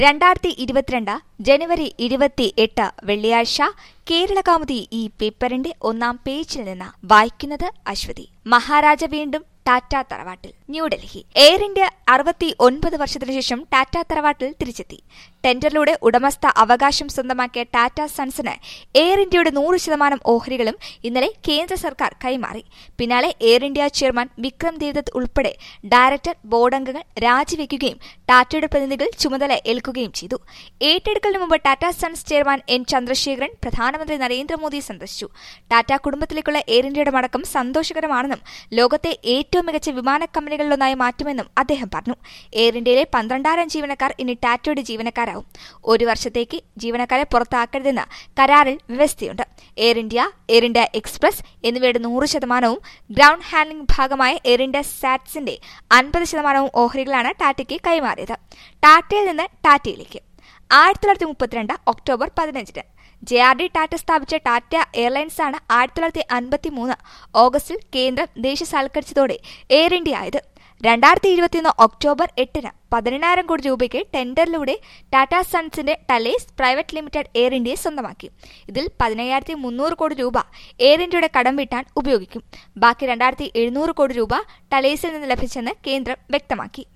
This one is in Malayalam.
രണ്ടായിരത്തി ഇരുപത്തിരണ്ട് ജനുവരി ഇരുപത്തി എട്ട് വെള്ളിയാഴ്ച കേരള കൗമുദി ഈ പേപ്പറിന്റെ ഒന്നാം പേജിൽ നിന്ന് വായിക്കുന്നത് അശ്വതി മഹാരാജ വീണ്ടും ടാറ്റ തറവാട്ടിൽ ന്യൂഡൽഹി എയർ ഇന്ത്യ അറുപത്തി ഒൻപത് വർഷത്തിനു ശേഷം ടാറ്റ തറവാട്ടിൽ തിരിച്ചെത്തി ടെൻഡറിലൂടെ ഉടമസ്ഥ അവകാശം സ്വന്തമാക്കിയ ടാറ്റ സൺസിന് എയർ ഇന്ത്യയുടെ നൂറ് ശതമാനം ഓഹരികളും ഇന്നലെ കേന്ദ്ര സർക്കാർ കൈമാറി പിന്നാലെ Air India chairman Vikram Devdatt ഉൾപ്പെടെ ഡയറക്ടർ ബോർഡ് അംഗങ്ങൾ രാജിവെക്കുകയും ടാറ്റയുടെ പ്രതിനിധികൾ ചുമതല ഏൽക്കുകയും ചെയ്തു ഏറ്റെടുക്കലിന് മുമ്പ് Tata sons chairman N Chandrasekaran പ്രധാനമന്ത്രി നരേന്ദ്രമോദിയെ സന്ദർശിച്ചു ടാറ്റ കുടുംബത്തിലേക്കുള്ള എയർ ഇന്ത്യയുടെ മടക്കം സന്തോഷകരമാണെന്നും ലോകത്തെ ഏറ്റവും മികച്ച വിമാന കമ്പനികളിലൊന്നായി മാറ്റുമെന്നും അദ്ദേഹം പറഞ്ഞു എയർ ഇന്ത്യയിലെ പന്ത്രണ്ടായിരം ജീവനക്കാർ ഇനി ടാറ്റയുടെ ജീവനക്കാരാവും ഒരു വർഷത്തേക്ക് ജീവനക്കാരെ പുറത്താക്കരുതെന്ന് കരാറിൽ വ്യവസ്ഥയുണ്ട് Air India Air India express എന്നിവയുടെ നൂറ് ശതമാനവും ഗ്രൗണ്ട് ഹാൻഡ്ലിംഗ് ഭാഗമായ എയർ ഇന്ത്യ സാറ്റ്സിന്റെ അൻപത് ശതമാനവും ഓഹരികളാണ് ടാറ്റയ്ക്ക് കൈമാറിയത് ടാറ്റയിൽ നിന്ന് ടാറ്റയിലേക്ക് ആയിരത്തി തൊള്ളായിരത്തി മുപ്പത്തിരണ്ട് ഒക്ടോബർ പതിനഞ്ചിന് ജെ ആർ ഡി ടാറ്റ സ്ഥാപിച്ച ടാറ്റ എയർലൈൻസ് ആണ് ആയിരത്തി തൊള്ളായിരത്തി അൻപത്തി മൂന്ന് ഓഗസ്റ്റിൽ കേന്ദ്രം ദേശസാൽക്കരിച്ചതോടെ എയർ ഇന്ത്യ ആയത് രണ്ടായിരത്തി ഇരുപത്തിയൊന്ന് ഒക്ടോബർ എട്ടിന് പതിനെണ്ണായിരം കോടി രൂപയ്ക്ക് ടെൻഡറിലൂടെ ടാറ്റ സൺസിന്റെ ടലേസ് പ്രൈവറ്റ് ലിമിറ്റഡ് എയർ ഇന്ത്യയെ സ്വന്തമാക്കി ഇതിൽ പതിനയ്യായിരത്തി മുന്നൂറ് കോടി രൂപ എയർ ഇന്ത്യയുടെ കടം വീട്ടാൻ ഉപയോഗിക്കും ബാക്കി രണ്ടായിരത്തി എഴുന്നൂറ് കോടി രൂപ ടലേസിൽ നിന്ന് ലഭിച്ചെന്ന് കേന്ദ്രം വ്യക്തമാക്കി